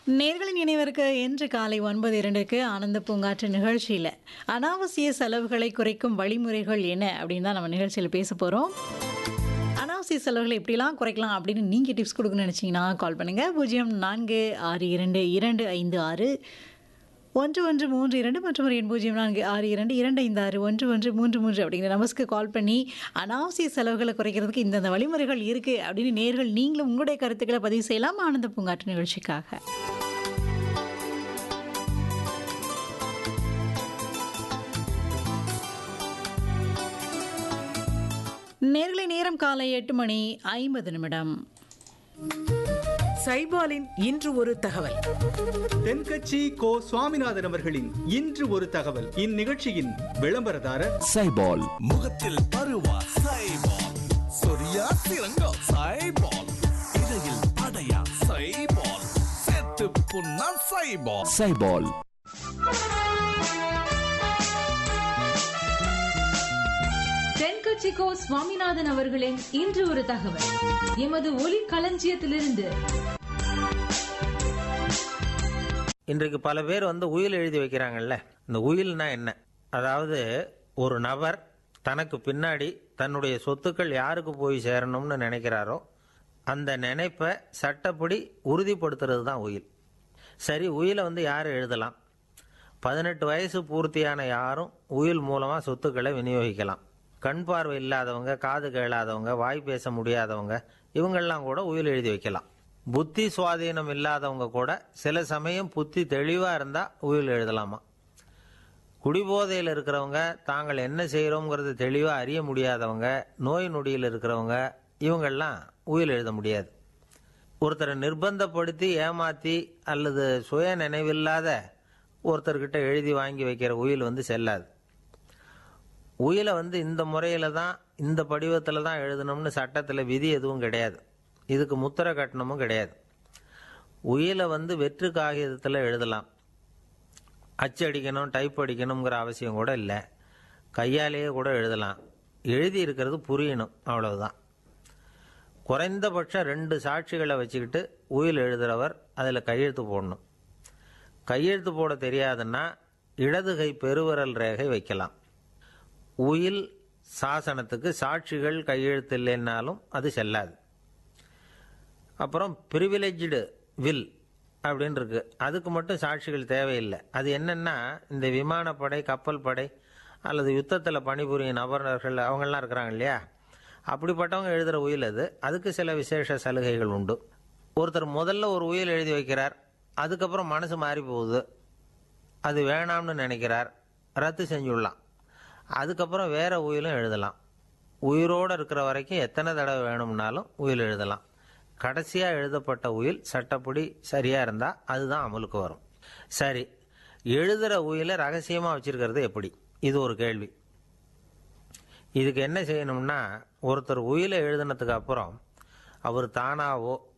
நேர்களின் இணைவருக்கு இன்று காலை ஒன்பது இரண்டுக்கு ஆனந்த பூங்காற்று நிகழ்ச்சியில் அனாவசிய செலவுகளை குறைக்கும் வழிமுறைகள் என்ன அப்படின்னு தான் நம்ம நிகழ்ச்சியில் பேச போகிறோம் அனாவசிய செலவுகளை எப்படிலாம் குறைக்கலாம் அப்படின்னு நீங்கள் டிப்ஸ் கொடுக்கணும்னு நினச்சிங்கன்னா கால் பண்ணுங்கள் பூஜ்ஜியம் நான்கு ஆறு இரண்டு இரண்டு ஐந்து ஆறு ஒன்று ஒன்று மூன்று இரண்டு மற்றும் ஒரு எண் பூஜ்ஜியம் நான்கு ஆறு இரண்டு இரண்டு ஐந்து ஆறு ஒன்று ஒன்று மூன்று மூன்று அப்படிங்கிற நம்பர்ஸ்க்கு கால் பண்ணி அனாவசிய செலவுகளை குறைக்கிறதுக்கு இந்தந்த வழிமுறைகள் இருக்குது அப்படின்னு நேர்கள் நீங்களும் உங்களுடைய கருத்துக்களை பதிவு செய்யலாம் ஆனந்த பூங்காற்று நிகழ்ச்சிக்காக நேர்களை நேரம் காலை எட்டு மணி ஐம்பது நிமிடம் சைபாலின் இன்று ஒரு தகவல் தென்கட்சி கோ சுவாமிநாதன் அவர்களின் இன்று ஒரு தகவல் இந்நிகழ்ச்சியின் விளம்பரதாரர் சைபால் முகத்தில் பருவா சைபால் சொரியா சிறங்கோ சைபால் இடையில் அடையா சைபால் செத்து புண்ணா சைபால் சைபால் தென்கட்சிக்கோ சுவாமிநாதன் அவர்களின் இன்று ஒரு தகவல் எமது ஒலி களஞ்சியத்திலிருந்து இன்றைக்கு பல பேர் வந்து உயில் எழுதி வைக்கிறாங்கல்ல இந்த உயில்னா என்ன அதாவது ஒரு நபர் தனக்கு பின்னாடி தன்னுடைய சொத்துக்கள் யாருக்கு போய் சேரணும்னு நினைக்கிறாரோ அந்த நினைப்பை சட்டப்படி உறுதிப்படுத்துறது தான் உயில் சரி உயிலை வந்து யார் எழுதலாம் பதினெட்டு வயசு பூர்த்தியான யாரும் உயில் மூலமாக சொத்துக்களை விநியோகிக்கலாம் கண் பார்வை இல்லாதவங்க காது கேளாதவங்க வாய் பேச முடியாதவங்க இவங்கெல்லாம் கூட உயில் எழுதி வைக்கலாம் புத்தி சுவாதீனம் இல்லாதவங்க கூட சில சமயம் புத்தி தெளிவாக இருந்தால் உயில் எழுதலாமா குடிபோதையில் இருக்கிறவங்க தாங்கள் என்ன செய்கிறோங்கிறது தெளிவாக அறிய முடியாதவங்க நோய் நொடியில் இருக்கிறவங்க இவங்கெல்லாம் உயில் எழுத முடியாது ஒருத்தரை நிர்பந்தப்படுத்தி ஏமாற்றி அல்லது சுய நினைவில்லாத ஒருத்தர்கிட்ட எழுதி வாங்கி வைக்கிற உயில் வந்து செல்லாது உயிலை வந்து இந்த முறையில் தான் இந்த படிவத்தில் தான் எழுதணும்னு சட்டத்தில் விதி எதுவும் கிடையாது இதுக்கு முத்திரை கட்டணமும் கிடையாது உயிலை வந்து வெற்று காகிதத்தில் எழுதலாம் அச்சடிக்கணும் டைப் அடிக்கணுங்கிற அவசியம் கூட இல்லை கையாலேயே கூட எழுதலாம் எழுதி இருக்கிறது புரியணும் அவ்வளவுதான் குறைந்தபட்சம் ரெண்டு சாட்சிகளை வச்சுக்கிட்டு உயில் எழுதுகிறவர் அதில் கையெழுத்து போடணும் கையெழுத்து போட தெரியாதுன்னா இடது கை பெருவிரல் ரேகை வைக்கலாம் உயில் சாசனத்துக்கு சாட்சிகள் கையெழுத்து இல்லைன்னாலும் அது செல்லாது அப்புறம் ப்ரிவிலேஜ்டு வில் அப்படின்னு இருக்கு அதுக்கு மட்டும் சாட்சிகள் தேவையில்லை அது என்னன்னா இந்த விமானப்படை கப்பல் படை அல்லது யுத்தத்தில் பணிபுரியும் நபர்கள் அவங்கெல்லாம் இருக்கிறாங்க இல்லையா அப்படிப்பட்டவங்க எழுதுகிற உயில் அது அதுக்கு சில விசேஷ சலுகைகள் உண்டு ஒருத்தர் முதல்ல ஒரு உயில் எழுதி வைக்கிறார் அதுக்கப்புறம் மனசு மாறி போகுது அது வேணாம்னு நினைக்கிறார் ரத்து செஞ்சுடலாம் அதுக்கப்புறம் வேற உயிலும் எழுதலாம் உயிரோடு இருக்கிற வரைக்கும் எத்தனை தடவை வேணும்னாலும் உயில் எழுதலாம் கடைசியாக எழுதப்பட்ட உயில் சட்டப்படி சரியாக இருந்தால் அதுதான் அமலுக்கு வரும் சரி எழுதுகிற உயிலை ரகசியமாக வச்சிருக்கிறது எப்படி இது ஒரு கேள்வி இதுக்கு என்ன செய்யணும்னா ஒருத்தர் உயிலை எழுதினதுக்கு அப்புறம் அவர் தானாவோ